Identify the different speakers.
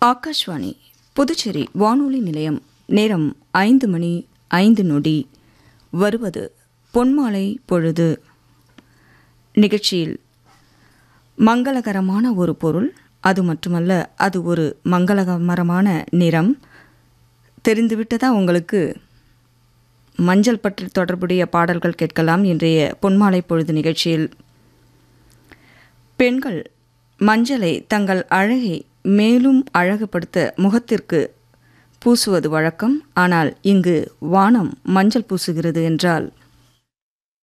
Speaker 1: ஆகாஷ்வாணி புதுச்சேரி வானொலி நிலையம் நேரம் ஐந்து மணி ஐந்து நொடி வருவது பொன்மாலை பொழுது நிகழ்ச்சியில் மங்களகரமான ஒரு பொருள் அது மட்டுமல்ல அது ஒரு மங்களகரமான நிறம் தெரிந்துவிட்டதா உங்களுக்கு மஞ்சள் பற்றி தொடர்புடைய பாடல்கள் கேட்கலாம் இன்றைய பொன்மாலை பொழுது நிகழ்ச்சியில் பெண்கள் மஞ்சளை தங்கள் அழகை மேலும் அழகுபடுத்த முகத்திற்கு பூசுவது வழக்கம் ஆனால் இங்கு வானம் மஞ்சள் பூசுகிறது என்றால்